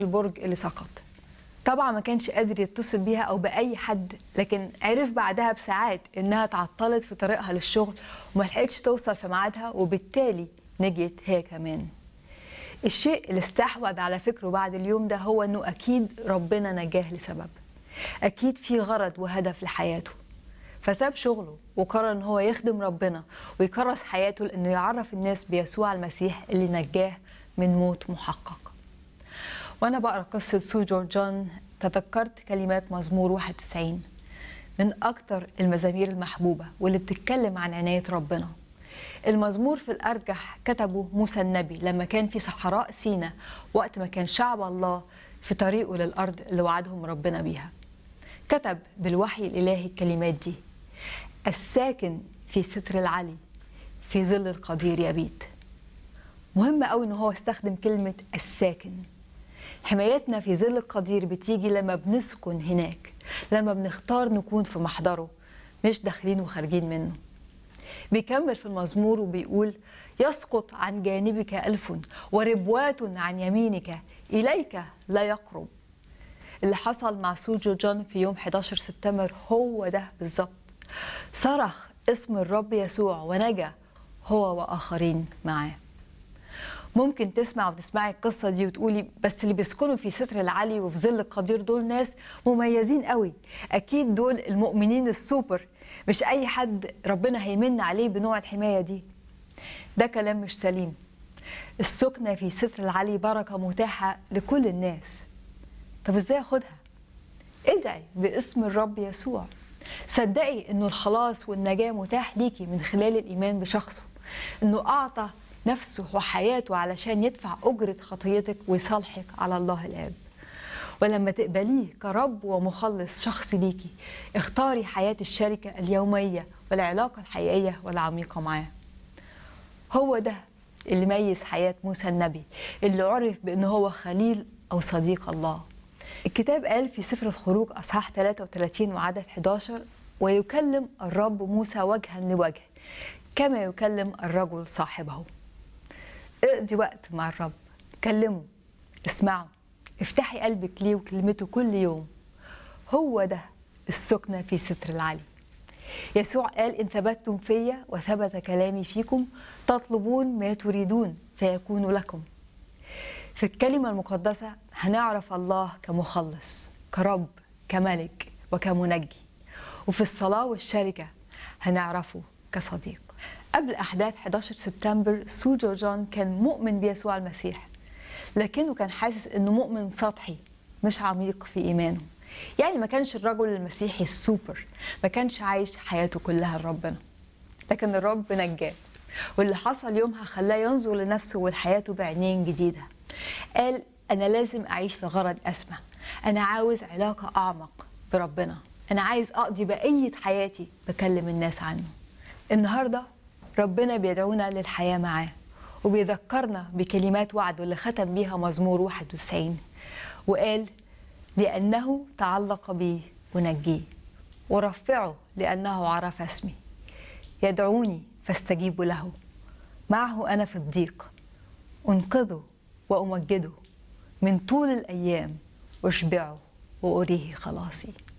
البرج اللي سقط طبعا ما كانش قادر يتصل بيها او باي حد لكن عرف بعدها بساعات انها تعطلت في طريقها للشغل وما لحقتش توصل في ميعادها وبالتالي نجيت هي كمان الشيء اللي استحوذ على فكره بعد اليوم ده هو انه اكيد ربنا نجاه لسبب اكيد في غرض وهدف لحياته فساب شغله وقرر ان هو يخدم ربنا ويكرس حياته لانه يعرف الناس بيسوع المسيح اللي نجاه من موت محقق وانا بقرا قصه سو جورجان تذكرت كلمات مزمور 91 من اكتر المزامير المحبوبه واللي بتتكلم عن عنايه ربنا المزمور في الارجح كتبه موسى النبي لما كان في صحراء سينا وقت ما كان شعب الله في طريقه للارض اللي وعدهم ربنا بيها كتب بالوحي الالهي الكلمات دي الساكن في ستر العلي في ظل القدير يبيت مهم قوي ان هو استخدم كلمه الساكن حمايتنا في ظل القدير بتيجي لما بنسكن هناك لما بنختار نكون في محضره مش داخلين وخارجين منه بيكمل في المزمور وبيقول يسقط عن جانبك ألف وربوات عن يمينك إليك لا يقرب اللي حصل مع سوجو جون في يوم 11 سبتمبر هو ده بالظبط صرخ اسم الرب يسوع ونجا هو وآخرين معاه ممكن تسمع وتسمعي القصه دي وتقولي بس اللي بيسكنوا في ستر العلي وفي ظل القدير دول ناس مميزين قوي اكيد دول المؤمنين السوبر مش اي حد ربنا هيمن عليه بنوع الحمايه دي ده كلام مش سليم السكنة في ستر العلي بركة متاحة لكل الناس طب ازاي اخدها ادعي باسم الرب يسوع صدقي انه الخلاص والنجاة متاح ليكي من خلال الايمان بشخصه انه اعطى نفسه وحياته علشان يدفع أجرة خطيتك ويصالحك على الله الآب ولما تقبليه كرب ومخلص شخصي ليكي اختاري حياة الشركة اليومية والعلاقة الحقيقية والعميقة معاه هو ده اللي ميز حياة موسى النبي اللي عرف بأنه هو خليل أو صديق الله الكتاب قال في سفر الخروج أصحاح 33 وعدد 11 ويكلم الرب موسى وجها لوجه كما يكلم الرجل صاحبه اقضي وقت مع الرب كلمه اسمعه افتحي قلبك ليه وكلمته كل يوم هو ده السكنة في ستر العلي يسوع قال إن ثبتتم فيا وثبت كلامي فيكم تطلبون ما تريدون فيكون لكم في الكلمة المقدسة هنعرف الله كمخلص كرب كملك وكمنجي وفي الصلاة والشركة هنعرفه كصديق قبل أحداث 11 سبتمبر سو جورجان كان مؤمن بيسوع المسيح لكنه كان حاسس انه مؤمن سطحي مش عميق في ايمانه يعني ما كانش الرجل المسيحي السوبر ما كانش عايش حياته كلها لربنا لكن الرب نجاه واللي حصل يومها خلاه ينظر لنفسه ولحياته بعينين جديدة قال أنا لازم أعيش لغرض أسمى أنا عاوز علاقة أعمق بربنا أنا عايز أقضي بقية حياتي بكلم الناس عنه النهارده ربنا بيدعونا للحياة معاه وبيذكرنا بكلمات وعده اللي ختم بيها مزمور 91 وقال لأنه تعلق بي ونجيه ورفعه لأنه عرف اسمي يدعوني فاستجيب له معه أنا في الضيق أنقذه وأمجده من طول الأيام أشبعه وأريه خلاصي